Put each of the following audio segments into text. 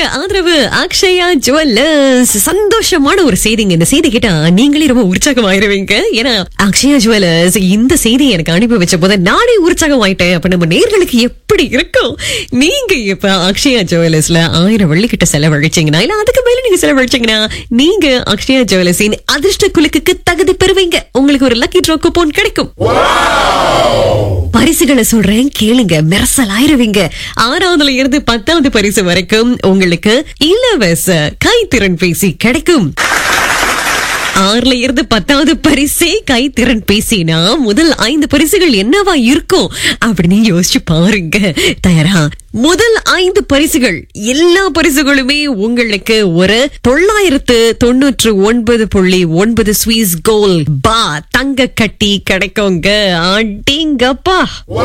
ஆதரவு அக்ஷயா ஜுவல்லர்ஸ் சந்தோஷமான ஒரு செய்திங்க இந்த செய்தி கேட்டா நீங்களே ரொம்ப உற்சாகம் ஆயிருவீங்க ஏன்னா அக்ஷயா ஜுவல்லர்ஸ் இந்த செய்தி எனக்கு அனுப்பி வச்ச போது நானே உற்சாகம் ஆயிட்டேன் அப்ப நம்ம நேர்களுக்கு எப்படி இருக்கும் நீங்க இப்ப அக்ஷயா ஜுவல்லர்ஸ்ல ஆயிரம் வெள்ளி கிட்ட செலவழிச்சீங்கன்னா இல்ல அதுக்கு மேல நீங்க செலவழிச்சீங்கன்னா நீங்க அக்ஷயா ஜுவல்லர்ஸின் அதிர்ஷ்ட குலுக்குக்கு தகுதி பெறுவீங்க உங்களுக்கு ஒரு லக்கி ட்ரா கூப்பன் கிடைக்கும் பரிசுகளை சொல்றேன் கேளுங்க மெரசல் ஆயிருவீங்க ஆறாவதுல இருந்து பத்தாவது பரிசு வரைக்கும் உங்களுக்கு இலவச கைத்திறன் பேசி கிடைக்கும் ஆறுல இருந்து பத்தாவது பரிசே கைத்திறன் பேசினா முதல் ஐந்து பரிசுகள் என்னவா இருக்கும் அப்படின்னு யோசிச்சு பாருங்க தயாரா முதல் ஐந்து பரிசுகள் எல்லா பரிசுகளுமே உங்களுக்கு ஒரு தொள்ளாயிரத்து தொண்ணூற்று ஒன்பது புள்ளி ஒன்பது ஸ்வீஸ் கோல் பா தங்க கட்டி கிடைக்குங்க அடிங்கப்பா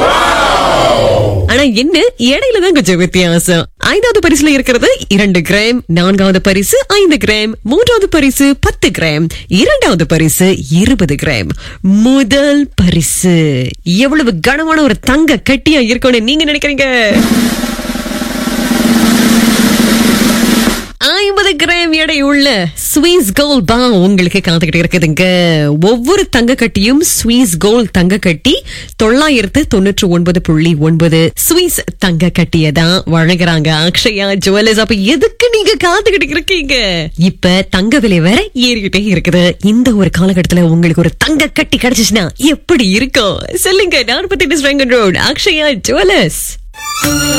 ஆனா என்ன இடையில தான் கொஞ்சம் வித்தியாசம் ஐந்தாவது பரிசுல இருக்கிறது இரண்டு கிராம் நான்காவது பரிசு ஐந்து கிராம் மூன்றாவது பரிசு பத்து கிராம் இரண்டாவது பரிசு இருபது கிராம் முதல் பரிசு எவ்வளவு கனமான ஒரு தங்க கட்டியா இருக்கும்னு நீங்க நினைக்கிறீங்க ஐம்பது கிராம் எடை உள்ள ஸ்வீஸ் கோல் பா உங்களுக்கு காத்துக்கிட்டு இருக்குதுங்க ஒவ்வொரு தங்க கட்டியும் ஸ்வீஸ் கோல் தங்க கட்டி தொள்ளாயிரத்து தொண்ணூற்று ஒன்பது புள்ளி ஒன்பது ஸ்வீஸ் தங்க கட்டியை தான் வழங்குறாங்க அக்ஷயா ஜுவல்லர்ஸ் அப்ப எதுக்கு நீங்க காத்துக்கிட்டு இருக்கீங்க இப்ப தங்க விலை வேற ஏறிக்கிட்டே இருக்குது இந்த ஒரு காலகட்டத்துல உங்களுக்கு ஒரு தங்க கட்டி கிடைச்சிச்சுன்னா எப்படி இருக்கும் சொல்லுங்க நாற்பத்தி எட்டு ரோட் அக்ஷயா ஜுவல்லர்ஸ்